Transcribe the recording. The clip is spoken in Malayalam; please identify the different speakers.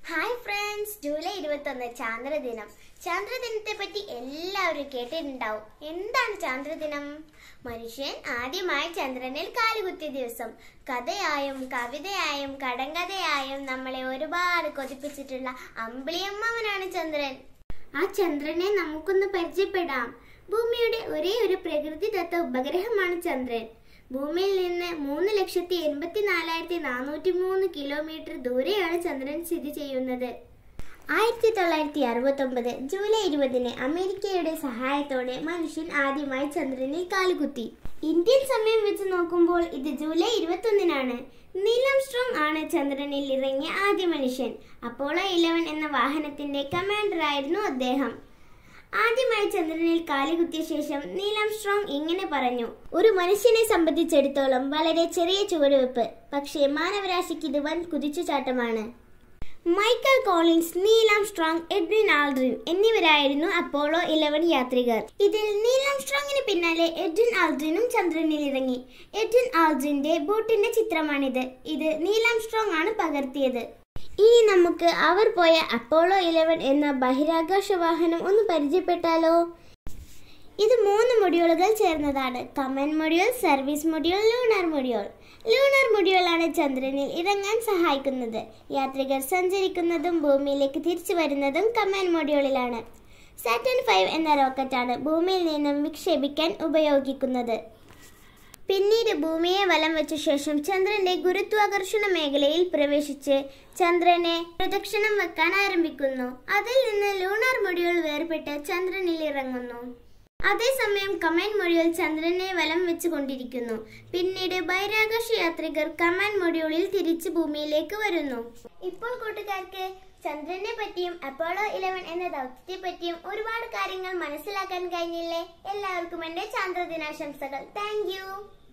Speaker 1: ഹായ് ഫ്രണ്ട്സ് ജൂലൈ ഇരുപത്തൊന്ന് ചാന്ദ്രദിനം ചാന്ദ്രദിനത്തെ പറ്റി എല്ലാവരും കേട്ടിട്ടുണ്ടാവും എന്താണ് ചാന്ദ്രദിനം മനുഷ്യൻ ആദ്യമായി ചന്ദ്രനിൽ കാലുകുത്തിയ ദിവസം കഥയായും കവിതയായും കടങ്കഥയായും നമ്മളെ ഒരുപാട് കൊതിപ്പിച്ചിട്ടുള്ള അമ്പിളിയമ്മാവനാണ് ചന്ദ്രൻ ആ ചന്ദ്രനെ നമുക്കൊന്ന് പരിചയപ്പെടാം ഭൂമിയുടെ ഒരേ ഒരു പ്രകൃതിദത്ത ഉപഗ്രഹമാണ് ചന്ദ്രൻ ഭൂമിയിൽ നിന്ന് മൂന്ന് ലക്ഷത്തി എൺപത്തി നാലായിരത്തി നാനൂറ്റി മൂന്ന് കിലോമീറ്റർ ദൂരെയാണ് ചന്ദ്രൻ സ്ഥിതി ചെയ്യുന്നത് ആയിരത്തി തൊള്ളായിരത്തി അറുപത്തി ഒമ്പത് ജൂലൈ ഇരുപതിന് അമേരിക്കയുടെ സഹായത്തോടെ മനുഷ്യൻ ആദ്യമായി ചന്ദ്രനിൽ കാലുകുത്തി ഇന്ത്യൻ സമയം വെച്ച് നോക്കുമ്പോൾ ഇത് ജൂലൈ ഇരുപത്തൊന്നിനാണ് നീലം സ്ട്രോങ് ആണ് ചന്ദ്രനിൽ ഇറങ്ങിയ ആദ്യ മനുഷ്യൻ അപ്പോളോ ഇലവൻ എന്ന വാഹനത്തിന്റെ കമാൻഡറായിരുന്നു അദ്ദേഹം ആദ്യമായി ചന്ദ്രനിൽ കാലുകുത്തിയ ശേഷം നീലം സ്ട്രോങ് ഇങ്ങനെ പറഞ്ഞു ഒരു മനുഷ്യനെ സംബന്ധിച്ചിടത്തോളം വളരെ ചെറിയ ചുവടുവെപ്പ് പക്ഷേ മാനവരാശിക്ക് ഇത് വൻ കുതിച്ചുചാട്ടമാണ് Michael Collins Neil Armstrong Edwin Aldrin എന്നിവരായിരുന്നു അപ്പോളോ ഇലവൻ യാത്രികർ ഇതിൽ നീലാം സ്ട്രോങ്ങിന് പിന്നാലെ എഡ്വിൻ ആൾഡ്രിനും ചന്ദ്രനിൽ ഇറങ്ങി എഡ്വിൻ ആൾഡ്രിന്റെ ബോട്ടിന്റെ ചിത്രമാണിത് ഇത് നീലാം സ്ട്രോങ് ആണ് പകർത്തിയത് ഇനി നമുക്ക് അവർ പോയ അപ്പോളോ ഇലവൻ എന്ന ബഹിരാകാശ വാഹനം ഒന്ന് പരിചയപ്പെട്ടാലോ ഇത് മൂന്ന് മൊഡ്യൂളുകൾ ചേർന്നതാണ് command module service module lunar module lunar module ആണ് ചന്ദ്രനിൽ ഇറങ്ങാൻ സഹായിക്കുന്നത് യാത്രികർ സഞ്ചരിക്കുന്നതും ഭൂമിയിലേക്ക് തിരിച്ചു വരുന്നതും കമാൻഡ് മൊഡ്യൂളിലാണ് സാറ്റൻ ഫൈവ് എന്ന റോക്കറ്റാണ് ഭൂമിയിൽ നിന്നും വിക്ഷേപിക്കാൻ ഉപയോഗിക്കുന്നത് പിന്നീട് ഭൂമിയെ വലം വെച്ച ശേഷം ചന്ദ്രന്റെ ഗുരുത്വാകർഷണ മേഖലയിൽ പ്രവേശിച്ച് ചന്ദ്രനെ പ്രദക്ഷിണം വെക്കാൻ ആരംഭിക്കുന്നു അതിൽ നിന്ന് ലൂണാർ മൊഡ്യൂൾ വേർപെട്ട് ചന്ദ്രനിൽ ഇറങ്ങുന്നു അതേസമയം കമാൻഡ് മൊഡ്യൂൾ ചന്ദ്രനെ വലം വെച്ച് കൊണ്ടിരിക്കുന്നു പിന്നീട് ബഹിരാകാശ യാത്രികർ കമാൻഡ് മൊഡ്യൂളിൽ തിരിച്ച് ഭൂമിയിലേക്ക് വരുന്നു ഇപ്പോൾ കൂട്ടുകാർക്ക് ചന്ദ്രനെ പറ്റിയും അപ്പോളോ ഇലവൻ എന്ന ദൗത്യത്തെ പറ്റിയും ഒരുപാട് കാര്യങ്ങൾ മനസ്സിലാക്കാൻ കഴിഞ്ഞില്ലേ എല്ലാവർക്കും എന്റെ ചന്ദ്രദിനാശംസകൾ താങ്ക്